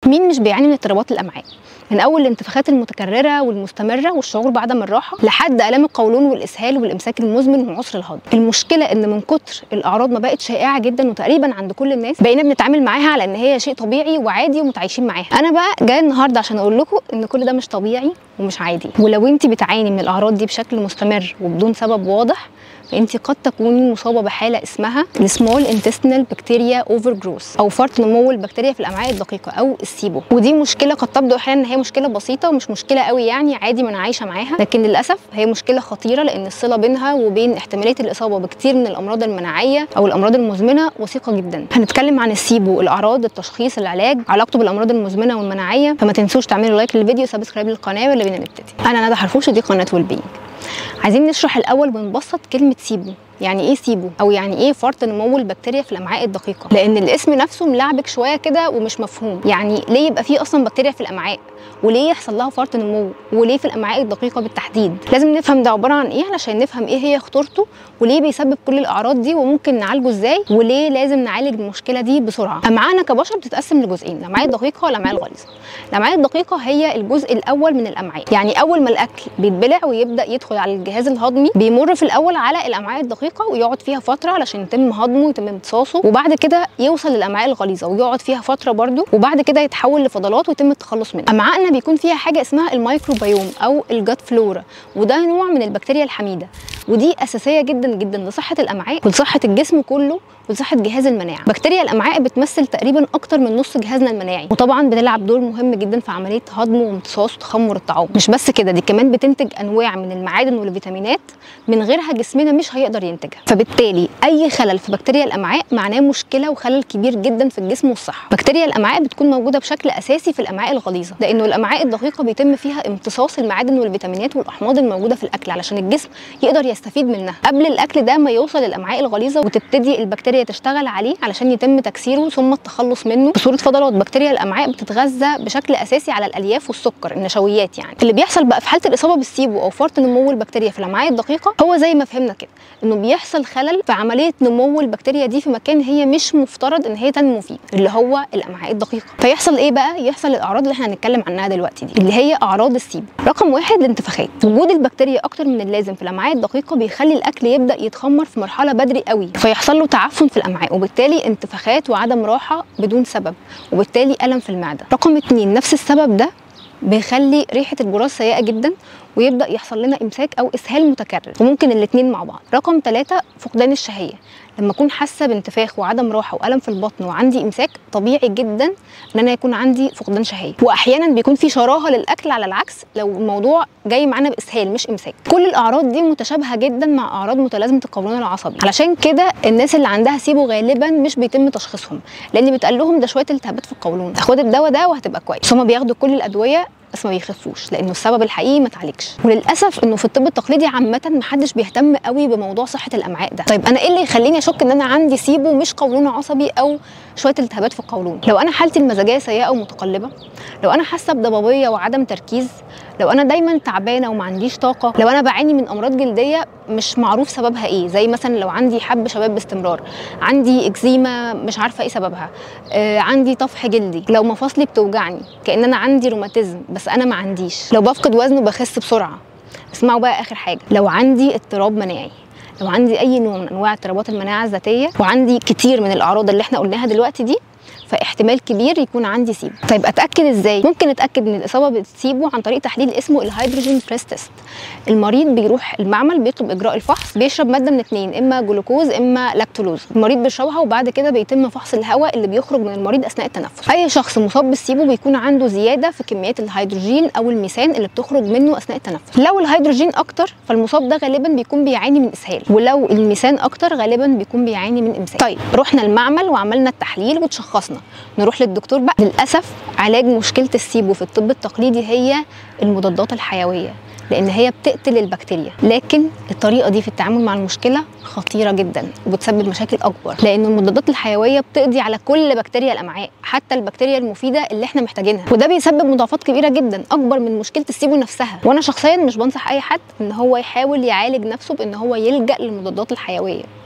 مين مش بيعاني من اضطرابات الامعاء من اول الانتفاخات المتكرره والمستمره والشعور بعدم الراحه لحد الام القولون والاسهال والامساك المزمن وعسر الهضم المشكله ان من كتر الاعراض ما بقت شائعه جدا وتقريبا عند كل الناس بقينا بنتعامل معاها على ان هي شيء طبيعي وعادي ومتعايشين معاها انا بقى جايه النهارده عشان اقول لكم ان كل ده مش طبيعي ومش عادي ولو انت بتعاني من الاعراض دي بشكل مستمر وبدون سبب واضح فانت قد تكوني مصابه بحاله اسمها السمول انتستينال بكتيريا اوفر جروث او فرط نمو البكتيريا في الامعاء الدقيقه او السيبو ودي مشكله قد تبدو احيانا ان هي مشكله بسيطه ومش مشكله قوي يعني عادي ما انا عايشه معاها لكن للاسف هي مشكله خطيره لان الصله بينها وبين احتماليه الاصابه بكتير من الامراض المناعيه او الامراض المزمنه وثيقه جدا هنتكلم عن السيبو الاعراض التشخيص العلاج علاقته بالامراض المزمنه والمناعيه فما تنسوش تعملوا لايك للفيديو سبسكرايب للقناه ولا بينا نبتدي انا ندى حرفوش ودي قناه ويل بينج عايزين نشرح الاول ونبسط كلمه سيبو يعني ايه سيبو او يعني ايه فرط نمو البكتيريا في الامعاء الدقيقه لان الاسم نفسه ملعبك شويه كده ومش مفهوم يعني ليه يبقى فيه اصلا بكتيريا في الامعاء وليه يحصل لها فرط نمو وليه في الامعاء الدقيقه بالتحديد لازم نفهم ده عباره عن ايه علشان نفهم ايه هي خطورته وليه بيسبب كل الاعراض دي وممكن نعالجه ازاي وليه لازم نعالج المشكله دي بسرعه امعائنا كبشر بتتقسم لجزئين الامعاء الدقيقه والامعاء الغليظه الامعاء الدقيقه هي الجزء الاول من الامعاء يعني اول ما الاكل بيتبلع ويبدا يدخل على الجهاز الهضمي بيمر في الاول على الامعاء الدقيقه ويقعد فيها فتره علشان يتم هضمه ويتم امتصاصه وبعد كده يوصل للامعاء الغليظه ويقعد فيها فتره برده وبعد كده يتحول لفضلات ويتم التخلص منها امعائنا بيكون فيها حاجه اسمها الميكروبيوم او الجات فلورا وده نوع من البكتيريا الحميده ودي اساسيه جدا جدا لصحه الامعاء ولصحه الجسم كله ولصحه جهاز المناعه بكتيريا الامعاء بتمثل تقريبا اكتر من نص جهازنا المناعي وطبعا بتلعب دور مهم جدا في عمليه هضم وامتصاص وتخمر الطعام مش بس كده دي كمان بتنتج انواع من المعادن والفيتامينات من غيرها جسمنا مش هيقدر ينتجها فبالتالي اي خلل في بكتيريا الامعاء معناه مشكله وخلل كبير جدا في الجسم والصحه بكتيريا الامعاء بتكون موجوده بشكل اساسي في الامعاء الغليظه لانه الامعاء الدقيقه بيتم فيها امتصاص المعادن والفيتامينات والاحماض الموجوده في الاكل علشان الجسم يقدر يستفيد منها قبل الاكل ده ما يوصل للامعاء الغليظه وتبتدي البكتيريا تشتغل عليه علشان يتم تكسيره ثم التخلص منه بصوره فضلات بكتيريا الامعاء بتتغذى بشكل اساسي على الالياف والسكر النشويات يعني اللي بيحصل بقى في حاله الاصابه بالسيبو او فرط نمو البكتيريا في الامعاء الدقيقه هو زي ما فهمنا كده انه بيحصل خلل في عمليه نمو البكتيريا دي في مكان هي مش مفترض ان هي تنمو فيه اللي هو الامعاء الدقيقه فيحصل ايه بقى يحصل الاعراض اللي احنا هنتكلم عنها دلوقتي دي اللي هي اعراض السيبو رقم واحد الانتفاخات وجود البكتيريا اكتر من اللازم في الامعاء الدقيقه بيخلي الاكل يبدا يتخمر في مرحله بدري قوي فيحصل له تعفن في الامعاء وبالتالي انتفاخات وعدم راحه بدون سبب وبالتالي الم في المعده رقم اتنين نفس السبب ده بيخلي ريحه البراز سيئه جدا ويبدا يحصل لنا امساك او اسهال متكرر وممكن الاثنين مع بعض رقم ثلاثة فقدان الشهيه لما اكون حاسه بانتفاخ وعدم راحه والم في البطن وعندي امساك طبيعي جدا ان انا يكون عندي فقدان شهيه واحيانا بيكون في شراهه للاكل على العكس لو الموضوع جاي معانا باسهال مش امساك كل الاعراض دي متشابهه جدا مع اعراض متلازمه القولون العصبي علشان كده الناس اللي عندها سيبو غالبا مش بيتم تشخيصهم لان بيتقال لهم ده شويه التهابات في القولون خد الدواء ده وهتبقى كويس هما بياخدوا كل الادويه بس ما بيخفوش لانه السبب الحقيقي ما اتعالجش وللاسف انه في الطب التقليدي عامه محدش بيهتم قوي بموضوع صحه الامعاء ده طيب انا ايه اللي يخليني اشك ان انا عندي سيبو مش قولون عصبي او شويه التهابات في القولون لو انا حالتي المزاجيه سيئه ومتقلبه لو انا حاسه بضبابيه وعدم تركيز لو انا دايما تعبانه وما عنديش طاقه لو انا بعاني من امراض جلديه مش معروف سببها ايه زي مثلا لو عندي حب شباب باستمرار عندي اكزيما مش عارفه ايه سببها آه عندي طفح جلدي لو مفاصلي بتوجعني كان انا عندي روماتيزم بس انا ما عنديش لو بفقد وزن وبخس بسرعه اسمعوا بقى اخر حاجه لو عندي اضطراب مناعي لو عندي اي نوع من انواع اضطرابات المناعه الذاتيه وعندي كتير من الاعراض اللي احنا قلناها دلوقتي دي فاحتمال كبير يكون عندي سيبو طيب اتاكد ازاي ممكن اتاكد من الاصابه بالسيبو عن طريق تحليل اسمه الهيدروجين بريس تيست المريض بيروح المعمل بيطلب اجراء الفحص بيشرب ماده من اتنين اما جلوكوز اما لاكتولوز المريض بيشربها وبعد كده بيتم فحص الهواء اللي بيخرج من المريض اثناء التنفس اي شخص مصاب بالسيبو بيكون عنده زياده في كميات الهيدروجين او الميثان اللي بتخرج منه اثناء التنفس لو الهيدروجين اكتر فالمصاب ده غالبا بيكون بيعاني من اسهال ولو الميثان اكتر غالبا بيكون بيعاني من امساك طيب رحنا المعمل وعملنا التحليل وتشخصنا نروح للدكتور بقى للاسف علاج مشكله السيبو في الطب التقليدي هي المضادات الحيويه لان هي بتقتل البكتيريا لكن الطريقه دي في التعامل مع المشكله خطيره جدا وبتسبب مشاكل اكبر لان المضادات الحيويه بتقضي على كل بكتيريا الامعاء حتى البكتيريا المفيده اللي احنا محتاجينها وده بيسبب مضاعفات كبيره جدا اكبر من مشكله السيبو نفسها وانا شخصيا مش بنصح اي حد ان هو يحاول يعالج نفسه بان هو يلجا للمضادات الحيويه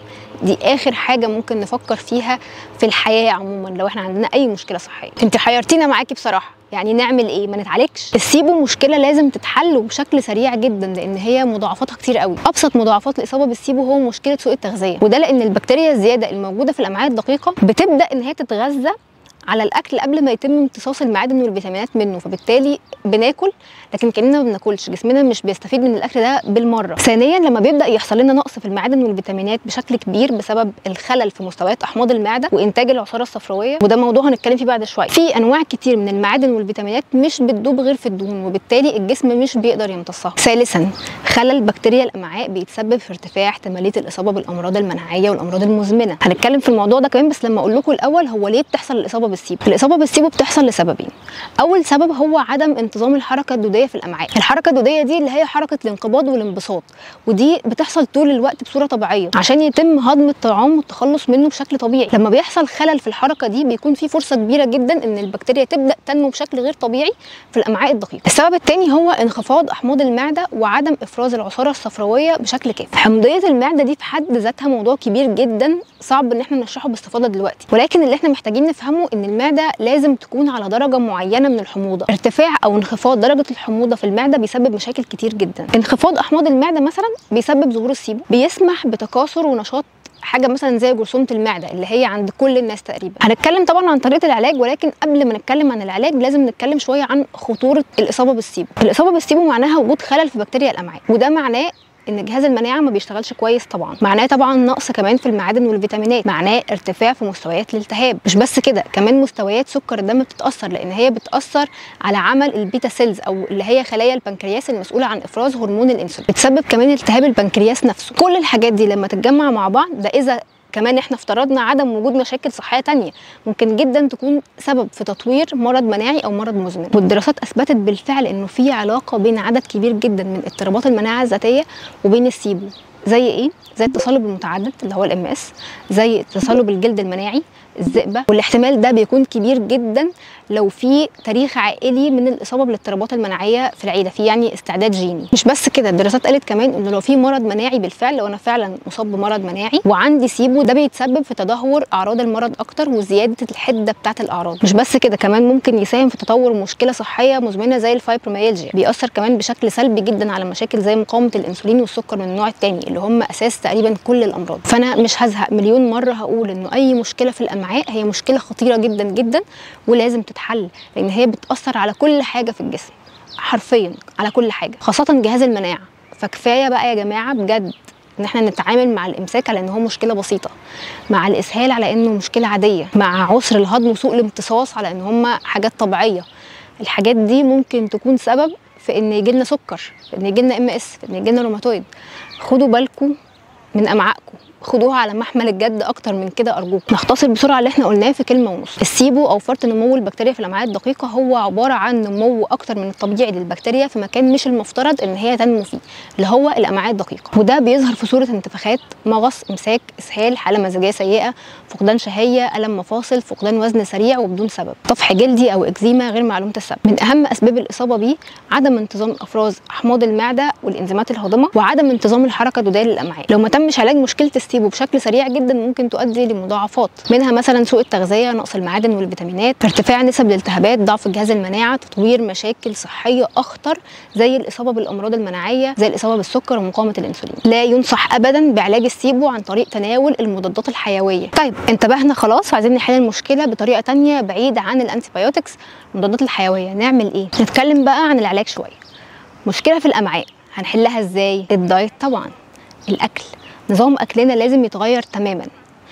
دي اخر حاجه ممكن نفكر فيها في الحياه عموما لو احنا عندنا اي مشكله صحيه انت حيرتينا معاكي بصراحه يعني نعمل ايه ما نتعالجش السيبو مشكله لازم تتحل وبشكل سريع جدا لان هي مضاعفاتها كتير قوي ابسط مضاعفات الاصابه بالسيبو هو مشكله سوء التغذيه وده لان البكتيريا الزياده الموجوده في الامعاء الدقيقه بتبدا ان هي تتغذى على الاكل قبل ما يتم امتصاص المعادن والفيتامينات منه فبالتالي بناكل لكن كاننا ما بناكلش جسمنا مش بيستفيد من الاكل ده بالمره ثانيا لما بيبدا يحصل لنا نقص في المعادن والفيتامينات بشكل كبير بسبب الخلل في مستويات احماض المعده وانتاج العصاره الصفراويه وده موضوع هنتكلم فيه بعد شويه في انواع كتير من المعادن والفيتامينات مش بتدوب غير في الدهون وبالتالي الجسم مش بيقدر يمتصها ثالثا خلل بكتيريا الامعاء بيتسبب في ارتفاع احتماليه الاصابه بالامراض المناعيه والامراض المزمنه هنتكلم في الموضوع ده كمان بس لما اقول لكم الاول هو ليه بتحصل الاصابه بالسيبو الاصابه بالسيبو بتحصل لسببين اول سبب هو عدم انتظام الحركه الدوديه في الامعاء الحركه الدوديه دي اللي هي حركه الانقباض والانبساط ودي بتحصل طول الوقت بصوره طبيعيه عشان يتم هضم الطعام والتخلص منه بشكل طبيعي لما بيحصل خلل في الحركه دي بيكون في فرصه كبيره جدا ان البكتيريا تبدا تنمو بشكل غير طبيعي في الامعاء الدقيقه السبب الثاني هو انخفاض احماض المعده وعدم افراز العصاره الصفراويه بشكل كافي حمضيه المعده دي في حد ذاتها موضوع كبير جدا صعب ان احنا نشرحه باستفاضه دلوقتي ولكن اللي احنا محتاجين نفهمه ان المعده لازم تكون على درجه معينه من الحموضه ارتفاع او انخفاض درجه الحموضه في المعده بيسبب مشاكل كتير جدا انخفاض احماض المعده مثلا بيسبب ظهور السيبو بيسمح بتكاثر ونشاط حاجه مثلا زي جرثومه المعده اللي هي عند كل الناس تقريبا هنتكلم طبعا عن طريقه العلاج ولكن قبل ما نتكلم عن العلاج لازم نتكلم شويه عن خطوره الاصابه بالسيبو الاصابه بالسيبو معناها وجود خلل في بكتيريا الامعاء وده معناه ان جهاز المناعه ما بيشتغلش كويس طبعا معناه طبعا نقص كمان في المعادن والفيتامينات معناه ارتفاع في مستويات الالتهاب مش بس كده كمان مستويات سكر الدم بتتاثر لان هي بتاثر على عمل البيتا سيلز او اللي هي خلايا البنكرياس المسؤوله عن افراز هرمون الانسولين بتسبب كمان التهاب البنكرياس نفسه كل الحاجات دي لما تتجمع مع بعض ده اذا كمان احنا افترضنا عدم وجود مشاكل صحيه تانية ممكن جدا تكون سبب في تطوير مرض مناعي او مرض مزمن والدراسات اثبتت بالفعل انه في علاقه بين عدد كبير جدا من اضطرابات المناعه الذاتيه وبين السيبو زي ايه زي التصلب المتعدد اللي هو الام اس زي تصلب الجلد المناعي الذئبه والاحتمال ده بيكون كبير جدا لو في تاريخ عائلي من الاصابه بالاضطرابات المناعيه في العيله في يعني استعداد جيني مش بس كده الدراسات قالت كمان انه لو في مرض مناعي بالفعل لو انا فعلا مصاب بمرض مناعي وعندي سيبو ده بيتسبب في تدهور اعراض المرض اكتر وزياده الحده بتاعه الاعراض مش بس كده كمان ممكن يساهم في تطور مشكله صحيه مزمنه زي الفايبروميالجيا بيأثر كمان بشكل سلبي جدا على مشاكل زي مقاومه الانسولين والسكر من النوع الثاني اللي هم اساس تقريبا كل الامراض فانا مش هزهق مليون مره هقول انه اي مشكله في الامعاء هي مشكله خطيره جدا جدا ولازم تتحل لان هي بتاثر على كل حاجه في الجسم حرفيا على كل حاجه خاصه جهاز المناعه فكفايه بقى يا جماعه بجد ان احنا نتعامل مع الامساك على ان هو مشكله بسيطه مع الاسهال على انه مشكله عاديه مع عسر الهضم وسوء الامتصاص على ان هم حاجات طبيعيه الحاجات دي ممكن تكون سبب في ان يجي لنا سكر في ان يجي لنا ام اس في ان يجي لنا روماتويد خدوا بالكم من امعائكم خدوها على محمل الجد اكتر من كده ارجوكم نختصر بسرعه اللي احنا قلناه في كلمه ونص السيبو او فرط نمو البكتيريا في الامعاء الدقيقه هو عباره عن نمو اكتر من الطبيعي للبكتيريا في مكان مش المفترض ان هي تنمو فيه اللي هو الامعاء الدقيقه وده بيظهر في صوره انتفاخات مغص امساك اسهال حاله مزاجيه سيئه فقدان شهيه الم مفاصل فقدان وزن سريع وبدون سبب طفح جلدي او اكزيما غير معلومه السبب من اهم اسباب الاصابه بيه عدم انتظام افراز احماض المعده والانزيمات الهاضمه وعدم انتظام الحركه الدوديه للامعاء لو ما تمش علاج مشكله السيبو بشكل سريع جدا ممكن تؤدي لمضاعفات منها مثلا سوء التغذيه نقص المعادن والفيتامينات ارتفاع نسب الالتهابات ضعف جهاز المناعه تطوير مشاكل صحيه اخطر زي الاصابه بالامراض المناعيه زي الاصابه بالسكر ومقاومه الانسولين لا ينصح ابدا بعلاج السيبو عن طريق تناول المضادات الحيويه طيب انتبهنا خلاص وعايزين نحل المشكله بطريقه تانية بعيد عن الانتيبيوتكس المضادات الحيويه نعمل ايه نتكلم بقى عن العلاج شويه مشكله في الامعاء هنحلها ازاي الدايت طبعا الاكل نظام اكلنا لازم يتغير تماما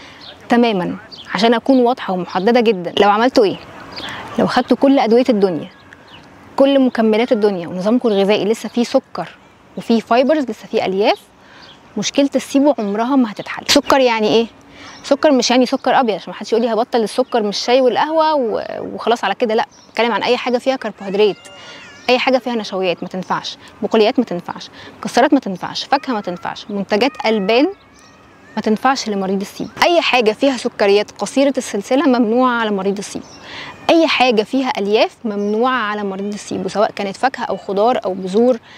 تماما عشان اكون واضحه ومحدده جدا لو عملتوا ايه لو خدتوا كل ادويه الدنيا كل مكملات الدنيا ونظامكم الغذائي لسه فيه سكر وفيه فايبرز لسه فيه الياف مشكله السيبو عمرها ما هتتحل سكر يعني ايه سكر مش يعني سكر ابيض عشان ما حدش يقول لي هبطل السكر من الشاي والقهوه وخلاص على كده لا بتكلم عن اي حاجه فيها كربوهيدرات اي حاجه فيها نشويات ما تنفعش بقوليات ما تنفعش مكسرات ما تنفعش فاكهه ما تنفعش منتجات البان ما تنفعش لمريض السيبو اي حاجه فيها سكريات قصيره السلسله ممنوعه على مريض السيبو اي حاجه فيها الياف ممنوعه على مريض السيبو سواء كانت فاكهه او خضار او بذور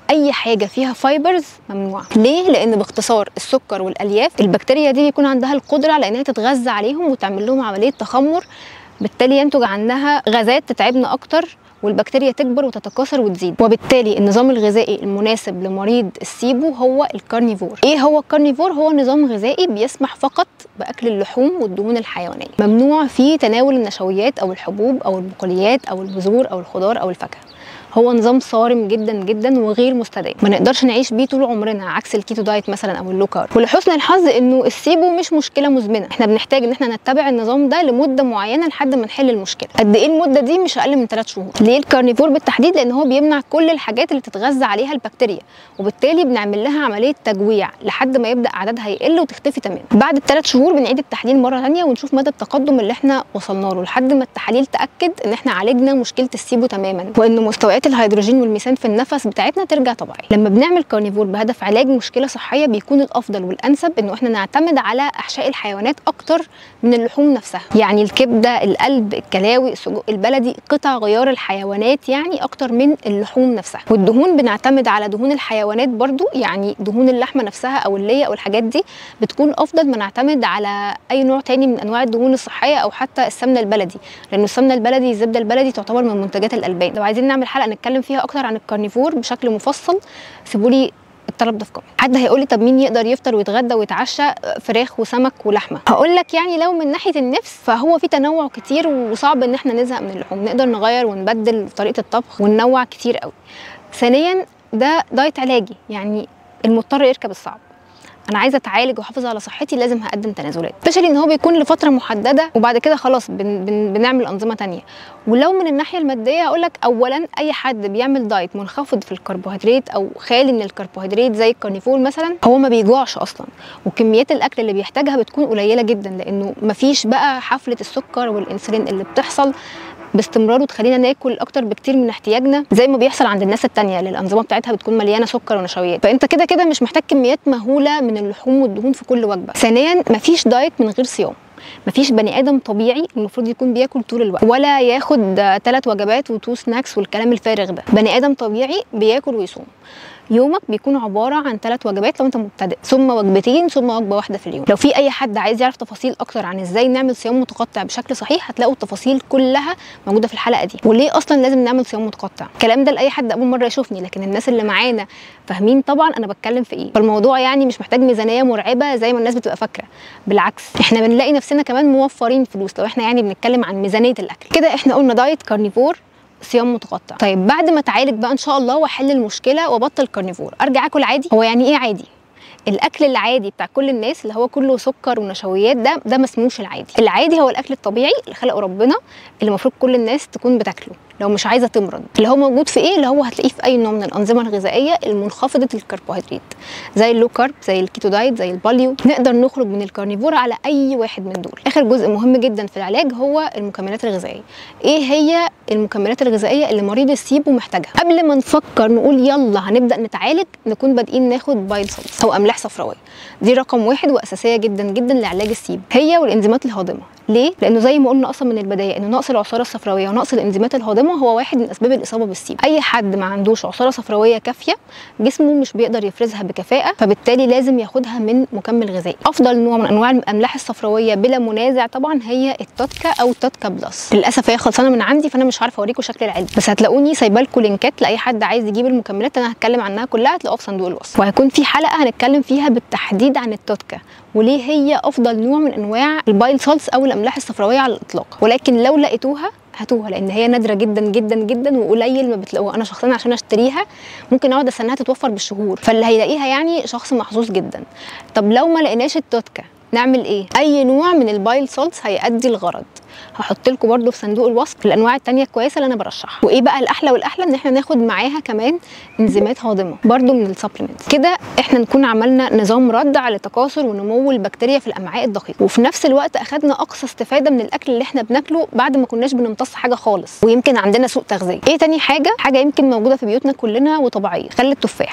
اي حاجه فيها فايبرز ممنوعه ليه لان باختصار السكر والالياف البكتيريا دي بيكون عندها القدره على انها تتغذى عليهم وتعمل لهم عمليه تخمر بالتالي ينتج عنها غازات تتعبنا اكتر والبكتيريا تكبر وتتكاثر وتزيد وبالتالي النظام الغذائي المناسب لمريض السيبو هو الكارنيفور ايه هو الكارنيفور هو نظام غذائي بيسمح فقط باكل اللحوم والدهون الحيوانيه ممنوع فيه تناول النشويات او الحبوب او البقوليات او البذور او الخضار او الفاكهه هو نظام صارم جدا جدا وغير مستدام ما نقدرش نعيش بيه طول عمرنا عكس الكيتو دايت مثلا او اللو كارب ولحسن الحظ انه السيبو مش مشكله مزمنه احنا بنحتاج ان احنا نتبع النظام ده لمده معينه لحد ما نحل المشكله قد ايه المده دي مش اقل من 3 شهور ليه الكارنيفور بالتحديد لان هو بيمنع كل الحاجات اللي تتغذى عليها البكتيريا وبالتالي بنعمل لها عمليه تجويع لحد ما يبدا عددها يقل وتختفي تماما بعد الثلاث شهور بنعيد التحليل مره ثانيه ونشوف مدى التقدم اللي احنا وصلنا له لحد ما التحاليل تاكد ان احنا عالجنا مشكله السيبو تماما وان مستويات الهيدروجين والميثان في النفس بتاعتنا ترجع طبيعيه لما بنعمل كارنيفور بهدف علاج مشكله صحيه بيكون الافضل والانسب انه احنا نعتمد على احشاء الحيوانات اكتر من اللحوم نفسها يعني الكبده القلب الكلاوي السجق البلدي قطع غيار الحيوانات يعني اكتر من اللحوم نفسها والدهون بنعتمد على دهون الحيوانات برضو يعني دهون اللحمه نفسها او الليه او الحاجات دي بتكون افضل ما نعتمد على اي نوع تاني من انواع الدهون الصحيه او حتى السمنه البلدي لان السمنه البلدي الزبده البلدي تعتبر من منتجات الالبان لو عايزين نعمل حلقه نتكلم فيها اكتر عن الكارنيفور بشكل مفصل سيبوا لي الطلب ده في كومنت حد هيقول لي طب مين يقدر يفطر ويتغدى ويتعشى فراخ وسمك ولحمه هقول لك يعني لو من ناحيه النفس فهو في تنوع كتير وصعب ان احنا نزهق من اللحوم نقدر نغير ونبدل طريقه الطبخ وننوع كتير قوي ثانيا ده دايت علاجي يعني المضطر يركب الصعب انا عايزه اتعالج واحافظ على صحتي لازم هقدم تنازلات سبيشالي ان هو بيكون لفتره محدده وبعد كده خلاص بن بن بنعمل انظمه تانية ولو من الناحيه الماديه اقول لك اولا اي حد بيعمل دايت منخفض في الكربوهيدرات او خالي من الكربوهيدرات زي الكارنيفول مثلا هو ما بيجوعش اصلا وكميات الاكل اللي بيحتاجها بتكون قليله جدا لانه مفيش بقى حفله السكر والانسولين اللي بتحصل باستمرار وتخلينا ناكل اكتر بكتير من احتياجنا زي ما بيحصل عند الناس التانية اللي الانظمه بتاعتها بتكون مليانه سكر ونشويات فانت كده كده مش محتاج كميات مهوله من اللحوم والدهون في كل وجبه ثانيا مفيش دايت من غير صيام مفيش بني ادم طبيعي المفروض يكون بياكل طول الوقت ولا ياخد ثلاث وجبات وتو سناكس والكلام الفارغ ده بني ادم طبيعي بياكل ويصوم يومك بيكون عباره عن ثلاث وجبات لو انت مبتدئ ثم وجبتين ثم وجبه واحده في اليوم لو في اي حد عايز يعرف تفاصيل اكتر عن ازاي نعمل صيام متقطع بشكل صحيح هتلاقوا التفاصيل كلها موجوده في الحلقه دي وليه اصلا لازم نعمل صيام متقطع الكلام ده لاي حد اول مره يشوفني لكن الناس اللي معانا فاهمين طبعا انا بتكلم في ايه فالموضوع يعني مش محتاج ميزانيه مرعبه زي ما الناس بتبقى فاكره بالعكس احنا بنلاقي نفسنا كمان موفرين فلوس لو احنا يعني بنتكلم عن ميزانيه الاكل كده احنا قلنا دايت كارنيفور صيام متقطع طيب بعد ما اتعالج بقى ان شاء الله واحل المشكله وابطل كارنيفور ارجع اكل عادي هو يعني ايه عادي الاكل العادي بتاع كل الناس اللي هو كله سكر ونشويات ده ده ما اسموش العادي العادي هو الاكل الطبيعي اللي خلقه ربنا اللي المفروض كل الناس تكون بتاكله لو مش عايزه تمرض اللي هو موجود في ايه اللي هو هتلاقيه في اي نوع من الانظمه الغذائيه المنخفضه الكربوهيدرات زي اللو كارب زي الكيتو دايت زي الباليو نقدر نخرج من الكارنيفور على اي واحد من دول اخر جزء مهم جدا في العلاج هو المكملات الغذائيه ايه هي المكملات الغذائيه اللي مريض السيبو محتاجها قبل ما نفكر نقول يلا هنبدا نتعالج نكون بادئين ناخد بايل سولز او املاح صفراويه دي رقم واحد واساسيه جدا جدا لعلاج السيبو هي والانزيمات الهاضمه ليه؟ لانه زي ما قلنا اصلا من البدايه انه نقص العصاره الصفراويه ونقص الانزيمات الهاضمه هو واحد من اسباب الاصابه بالسيبو اي حد ما عندوش عصاره صفراويه كافيه جسمه مش بيقدر يفرزها بكفاءه فبالتالي لازم ياخدها من مكمل غذائي افضل نوع من انواع الاملاح الصفراويه بلا منازع طبعا هي التوتكا او التوتكا بلس للاسف هي خلصانه من عندي فانا مش عارفه اوريكم شكل العلبه بس هتلاقوني سايبه لكم لينكات لاي حد عايز يجيب المكملات انا هتكلم عنها كلها هتلاقوها في صندوق الوصف وهيكون في حلقه هنتكلم فيها بالتحديد عن التوتكا وليه هي افضل نوع من انواع البايل سولتس او الاملاح الصفراويه على الاطلاق ولكن لو لقيتوها هاتوها لان هي نادره جدا جدا جدا وقليل ما بتلاقوها انا شخصيا عشان اشتريها ممكن اقعد استناها تتوفر بالشهور فاللي هيلاقيها يعني شخص محظوظ جدا طب لو ما لقيناش التوتكا نعمل ايه اي نوع من البايل سولتس هيأدي الغرض هحط لكم برده في صندوق الوصف الانواع التانية الكويسه اللي انا برشحها وايه بقى الاحلى والاحلى ان احنا ناخد معاها كمان انزيمات هاضمه برده من السبلمنتس كده احنا نكون عملنا نظام ردع لتكاثر ونمو البكتيريا في الامعاء الدقيقه وفي نفس الوقت اخدنا اقصى استفاده من الاكل اللي احنا بناكله بعد ما كناش بنمتص حاجه خالص ويمكن عندنا سوء تغذيه ايه تاني حاجه حاجه يمكن موجوده في بيوتنا كلنا وطبيعيه خل التفاح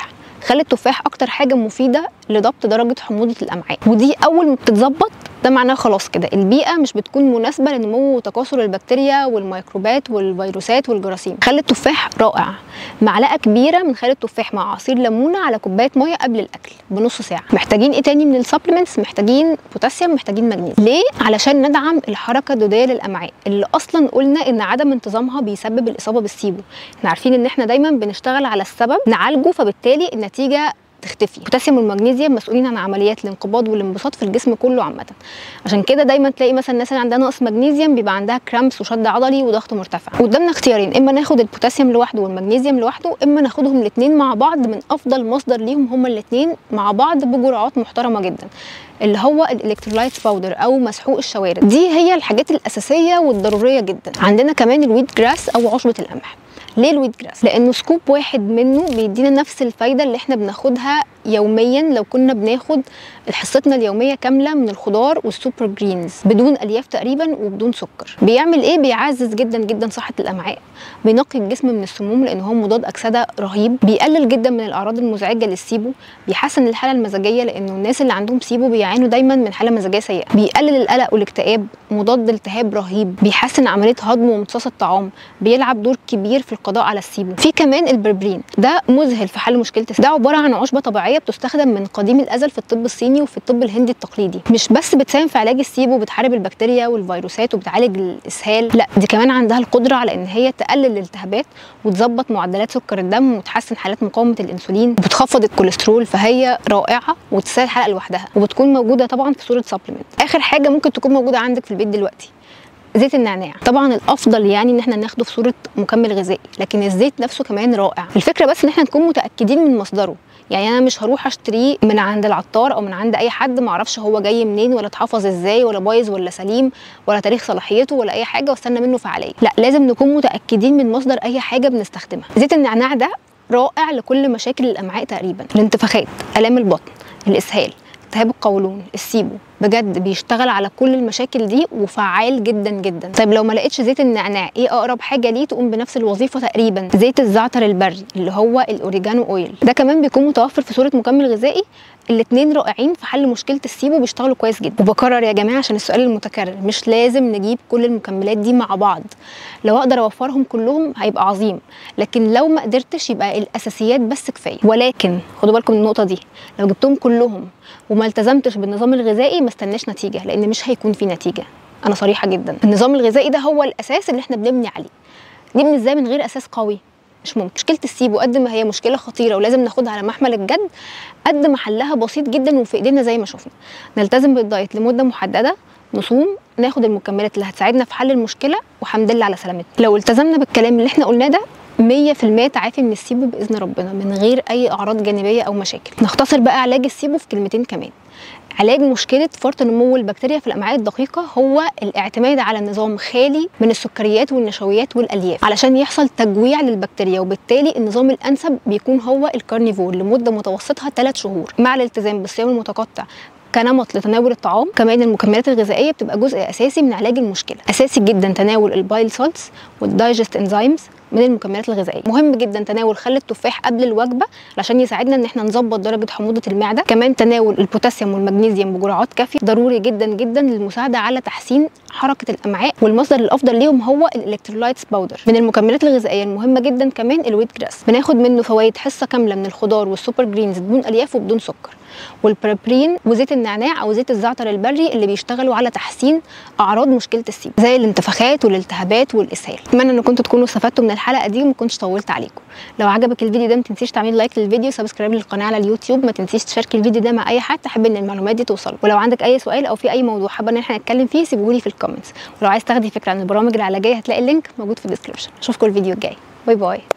خل التفاح اكتر حاجه مفيده لضبط درجه حموضه الامعاء ودي اول ما بتتظبط ده معناه خلاص كده البيئه مش بتكون مناسبه لنمو وتكاثر البكتيريا والميكروبات والفيروسات والجراثيم خل التفاح رائع معلقه كبيره من خل التفاح مع عصير ليمونه على كوبايه ميه قبل الاكل بنص ساعه محتاجين ايه تاني من السبلمنتس محتاجين بوتاسيوم محتاجين مغنيسيوم ليه علشان ندعم الحركه الدوديه للامعاء اللي اصلا قلنا ان عدم انتظامها بيسبب الاصابه بالسيبو احنا عارفين ان احنا دايما بنشتغل على السبب نعالجه فبالتالي النتيجه تختفي البوتاسيوم والمغنيسيوم مسؤولين عن عمليات الانقباض والانبساط في الجسم كله عامه عشان كده دايما تلاقي مثلا الناس اللي عندها نقص مغنيسيوم بيبقى عندها كرامبس وشد عضلي وضغط مرتفع قدامنا اختيارين اما ناخد البوتاسيوم لوحده والمغنيسيوم لوحده اما ناخدهم الاثنين مع بعض من افضل مصدر ليهم هما الاثنين مع بعض بجرعات محترمه جدا اللي هو الالكترولايت باودر او مسحوق الشوارد دي هي الحاجات الاساسيه والضروريه جدا عندنا كمان الويت جراس او عشبه القمح ليه الويت جراس لانه سكوب واحد منه بيدينا نفس الفايده اللي احنا بناخدها يوميا لو كنا بناخد حصتنا اليوميه كامله من الخضار والسوبر جرينز بدون الياف تقريبا وبدون سكر بيعمل ايه بيعزز جدا جدا صحه الامعاء بينقي الجسم من السموم لان هو مضاد اكسده رهيب بيقلل جدا من الاعراض المزعجه للسيبو بيحسن الحاله المزاجيه لانه الناس اللي عندهم سيبو بيعانوا دايما من حاله مزاجيه سيئه بيقلل القلق والاكتئاب مضاد التهاب رهيب بيحسن عمليه هضم وامتصاص الطعام بيلعب دور كبير في القضاء على السيبو في كمان البربرين ده مذهل في حل مشكله ده عباره عن عشبه طبيعيه بتستخدم من قديم الازل في الطب الصيني وفي الطب الهندي التقليدي مش بس بتساهم في علاج السيبو بتحارب البكتيريا والفيروسات وبتعالج الاسهال لا دي كمان عندها القدره على ان هي تقلل الالتهابات وتظبط معدلات سكر الدم وتحسن حالات مقاومه الانسولين وبتخفض الكوليسترول فهي رائعه وتسهل الحلقه لوحدها وبتكون موجوده طبعا في صوره سبلمنت اخر حاجه ممكن تكون موجوده عندك في البيت دلوقتي زيت النعناع طبعا الافضل يعني ان احنا ناخده في صوره مكمل غذائي لكن الزيت نفسه كمان رائع الفكره بس ان احنا نكون متاكدين من مصدره يعني انا مش هروح اشتريه من عند العطار او من عند اي حد ما اعرفش هو جاي منين ولا اتحفظ ازاي ولا بايظ ولا سليم ولا تاريخ صلاحيته ولا اي حاجه واستنى منه فعاليه لا لازم نكون متاكدين من مصدر اي حاجه بنستخدمها زيت النعناع ده رائع لكل مشاكل الامعاء تقريبا الانتفاخات الام البطن الاسهال التهاب القولون السيبو بجد بيشتغل على كل المشاكل دي وفعال جدا جدا طيب لو ما لقيتش زيت النعناع ايه اقرب حاجه ليه تقوم بنفس الوظيفه تقريبا زيت الزعتر البري اللي هو الاوريجانو اويل ده كمان بيكون متوفر في صوره مكمل غذائي الاثنين رائعين في حل مشكله السيبو بيشتغلوا كويس جدا وبكرر يا جماعه عشان السؤال المتكرر مش لازم نجيب كل المكملات دي مع بعض لو اقدر اوفرهم كلهم هيبقى عظيم لكن لو ما قدرتش يبقى الاساسيات بس كفايه ولكن خدوا بالكم من النقطه دي لو جبتهم كلهم وما التزمتش بالنظام الغذائي ما استناش نتيجه لان مش هيكون في نتيجه انا صريحه جدا النظام الغذائي ده هو الاساس اللي احنا بنبني عليه نبني ازاي من غير اساس قوي مش ممكن مشكله السيبو قد ما هي مشكله خطيره ولازم ناخدها على محمل الجد قد ما حلها بسيط جدا وفي ايدينا زي ما شفنا نلتزم بالدايت لمده محدده نصوم ناخد المكملات اللي هتساعدنا في حل المشكله وحمد لله على سلامتنا لو التزمنا بالكلام اللي احنا قلناه ده 100% تعافي من السيبو باذن ربنا من غير اي اعراض جانبيه او مشاكل نختصر بقى علاج السيبو في كلمتين كمان علاج مشكله فرط نمو البكتيريا في الامعاء الدقيقه هو الاعتماد على نظام خالي من السكريات والنشويات والالياف علشان يحصل تجويع للبكتيريا وبالتالي النظام الانسب بيكون هو الكارنيفور لمده متوسطها 3 شهور مع الالتزام بالصيام المتقطع كنمط لتناول الطعام كمان المكملات الغذائيه بتبقى جزء اساسي من علاج المشكله اساسي جدا تناول البايل سولتس والدايجست انزيمز من المكملات الغذائيه مهم جدا تناول خل التفاح قبل الوجبه عشان يساعدنا ان احنا نظبط درجه حموضه المعده كمان تناول البوتاسيوم والمغنيسيوم بجرعات كافيه ضروري جدا جدا للمساعده على تحسين حركه الامعاء والمصدر الافضل ليهم هو الالكترولايتس باودر من المكملات الغذائيه المهمه جدا كمان الويت جراس بناخد منه فوائد حصه كامله من الخضار والسوبر جرينز بدون الياف وبدون سكر والبربرين وزيت النعناع او زيت الزعتر البري اللي بيشتغلوا على تحسين اعراض مشكله السيب زي الانتفاخات والالتهابات والاسهال اتمنى ان كنتوا تكونوا استفدتوا من الحلقه دي وما كنتش طولت عليكم لو عجبك الفيديو ده ما تنسيش تعملي لايك للفيديو سبسكرايب للقناه على اليوتيوب ما تنسيش تشاركي الفيديو ده مع اي حد تحب ان المعلومات دي توصل ولو عندك اي سؤال او في اي موضوع حابه ان احنا نتكلم فيه سيبوه لي في الكومنتس ولو عايز تاخدي فكره عن البرامج العلاجيه هتلاقي اللينك موجود في الديسكربشن اشوفكم الفيديو الجاي باي باي